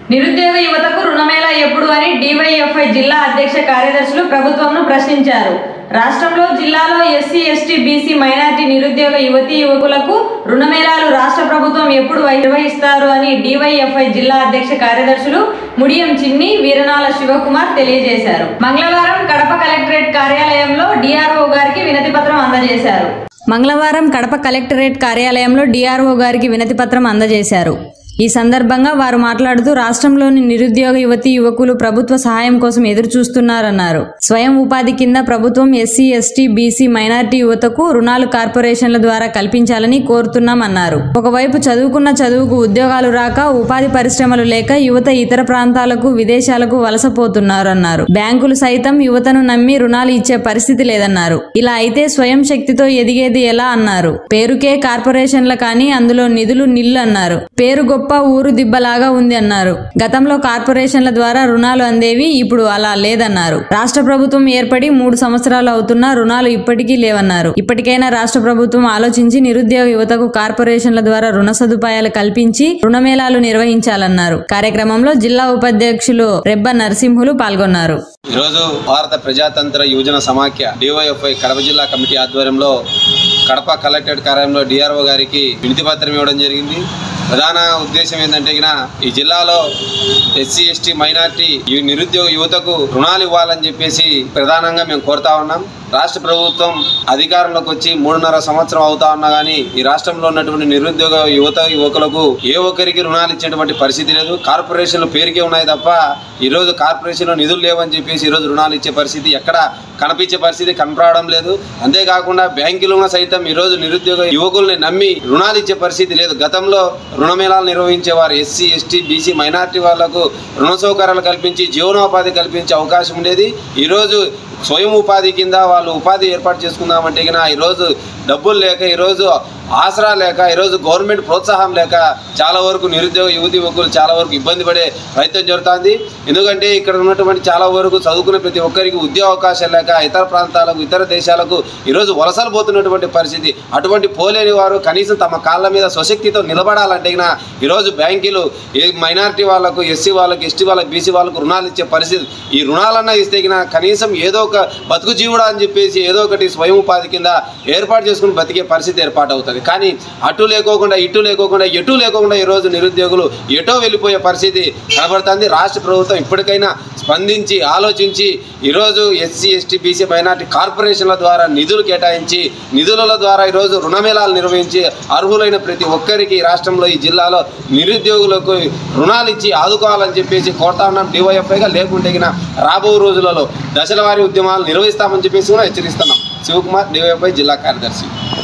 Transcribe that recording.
నిరుద్యోగ యువతకు రుణమేళా ఎప్పుడు అని డివైఎఫ్ఐ జిల్లా అధ్యక్ష కార్యదర్శులు ప్రభుత్వంను ప్రశ్నించారు రాష్ట్రంలో జిల్లాలో ఎస్సీ ఎస్టీ బీసీ మైనార్టీ నిరుద్యోగ యువతీ యువకులకు రుణమేళాలు రాష్ట్ర ప్రభుత్వం ఎప్పుడు నిర్వహిస్తారు అని డివైఎఫ్ఐ జిల్లా అధ్యక్ష కార్యదర్శులు ముడియం చిన్ని వీరనాల శివకుమార్ తెలియజేశారు మంగళవారం కడప కలెక్టరేట్ కార్యాలయంలో డిఆర్ఓ గారికి వినతి పత్రం అందజేశారు మంగళవారం కడప కలెక్టరేట్ కార్యాలయంలో డిఆర్ఓ గారికి వినతి పత్రం అందజేశారు ఈ సందర్భంగా వారు మాట్లాడుతూ రాష్ట్రంలోని నిరుద్యోగ యువతీ యువకులు ప్రభుత్వ సహాయం కోసం ఎదురు చూస్తున్నారన్నారు స్వయం ఉపాధి కింద ప్రభుత్వం ఎస్సీ ఎస్టీ బీసీ మైనార్టీ యువతకు రుణాలు కార్పొరేషన్ల ద్వారా కల్పించాలని కోరుతున్నామన్నారు ఒకవైపు చదువుకున్న చదువుకు ఉద్యోగాలు రాక ఉపాధి పరిశ్రమలు లేక యువత ఇతర ప్రాంతాలకు విదేశాలకు వలసపోతున్నారన్నారు బ్యాంకులు సైతం యువతను నమ్మి రుణాలు ఇచ్చే పరిస్థితి లేదన్నారు ఇలా అయితే స్వయం శక్తితో ఎదిగేది ఎలా అన్నారు పేరుకే కార్పొరేషన్ల కానీ అందులో నిధులు నిల్లు అన్నారు పేరు గొప్ప ఊరు దిబ్బలాగా ఉంది అన్నారు గతంలో కార్పొరేషన్ల ద్వారా రుణాలు అందేవి ఇప్పుడు అలా లేదన్నారు రాష్ట్ర ప్రభుత్వం ఏర్పడి మూడు సంవత్సరాలు అవుతున్నా రుణాలు ఇప్పటికీ లేవన్నారు ఇప్పటికైనా రాష్ట్ర ప్రభుత్వం ఆలోచించి నిరుద్యోగ యువతకు కార్పొరేషన్ల ద్వారా రుణ సదుపాయాలు కల్పించి రుణమేళాలు నిర్వహించాలన్నారు కార్యక్రమంలో జిల్లా ఉపాధ్యక్షులు రెబ్బ నరసింహులు పాల్గొన్నారు ఈరోజు భారత ప్రజాతంత్ర యువజన సమాఖ్య డివైఎఫ్ఐ కడప జిల్లా కమిటీ ఆధ్వర్యంలో కడప కలెక్టరేట్ కార్యాలయంలో డిఆర్ఓ గారికి వినతి పత్రం ఇవ్వడం జరిగింది ప్రధాన ఉద్దేశం ఏంటంటే గిన ఈ జిల్లాలో ఎస్సీ ఎస్టీ మైనార్టీ ఈ నిరుద్యోగ యువతకు రుణాలు ఇవ్వాలని చెప్పేసి ప్రధానంగా మేము కోరుతా ఉన్నాం రాష్ట్ర ప్రభుత్వం అధికారంలోకి వచ్చి మూడున్నర సంవత్సరం అవుతా ఉన్నా కానీ ఈ రాష్ట్రంలో ఉన్నటువంటి నిరుద్యోగ యువత యువకులకు ఏ ఒక్కరికి రుణాలు ఇచ్చేటువంటి పరిస్థితి లేదు కార్పొరేషన్లు పేరుకే ఉన్నాయి తప్ప ఈ రోజు కార్పొరేషన్లో నిధులు లేవని చెప్పేసి ఈ రోజు రుణాలు ఇచ్చే పరిస్థితి ఎక్కడ కనిపించే పరిస్థితి కనపడడం లేదు అంతేకాకుండా బ్యాంకులను సైతం ఈ రోజు నిరుద్యోగ యువకుల్ని నమ్మి రుణాలు ఇచ్చే పరిస్థితి లేదు గతంలో రుణమేళాలు నిర్వహించేవారు ఎస్సీ ఎస్టీ బీసీ మైనార్టీ వాళ్లకు రుణ సౌకర్యాలు కల్పించి జీవనోపాధి కల్పించే అవకాశం ఉండేది ఈరోజు స్వయం ఉపాధి కింద వాళ్ళు ఉపాధి ఏర్పాటు చేసుకుందామంటే గిన ఈరోజు డబ్బులు లేక ఈరోజు ఆసరా లేక ఈరోజు గవర్నమెంట్ ప్రోత్సాహం లేక చాలా వరకు నిరుద్యోగ యువతి యువకులు చాలా వరకు ఇబ్బంది పడే ప్రయత్నం జరుగుతుంది ఎందుకంటే ఇక్కడ ఉన్నటువంటి చాలా వరకు చదువుకునే ప్రతి ఒక్కరికి ఉద్యోగ అవకాశాలు లేక ఇతర ప్రాంతాలకు ఇతర దేశాలకు ఈరోజు వలసలు పోతున్నటువంటి పరిస్థితి అటువంటి పోలేని వారు కనీసం తమ కాళ్ళ మీద స్వశక్తితో నిలబడాలంటే గిన ఈరోజు బ్యాంకులు ఏ మైనారిటీ వాళ్ళకు ఎస్సీ వాళ్ళకి ఎస్టీ వాళ్ళకి బీసీ వాళ్ళకు రుణాలు ఇచ్చే పరిస్థితి ఈ రుణాలన్నా ఇస్తే గిన కనీసం ఏదో ఒక బతుకు జీవుడా అని చెప్పేసి ఏదో ఒకటి స్వయం ఉపాధి కింద ఏర్పాటు చేసుకుని బతికే పరిస్థితి ఏర్పాటు అవుతుంది కానీ అటు లేకోకుండా ఇటు లేకోకుండా ఎటు లేకోకుండా ఈరోజు నిరుద్యోగులు ఎటో వెళ్ళిపోయే పరిస్థితి కనబడుతుంది రాష్ట్ర ప్రభుత్వం ఇప్పటికైనా స్పందించి ఆలోచించి ఈరోజు ఎస్సీ ఎస్టీ బీసీ మైనార్టీ కార్పొరేషన్ల ద్వారా నిధులు కేటాయించి నిధుల ద్వారా ఈరోజు రుణమేళాలు నిర్వహించి అర్హులైన ప్రతి ఒక్కరికి ఈ రాష్ట్రంలో ఈ జిల్లాలో నిరుద్యోగులకు రుణాలు ఇచ్చి ఆదుకోవాలని చెప్పేసి కోరుతా ఉన్నాం డివైఎఫ్ఐగా లేకుంటే గిన రాబో రోజులలో దశల వారీ ఉద్యమాలు నిర్వహిస్తామని చెప్పేసి కూడా హెచ్చరిస్తున్నాం శివకుమార్ డివైఎఫ్ఐ జిల్లా కార్యదర్శి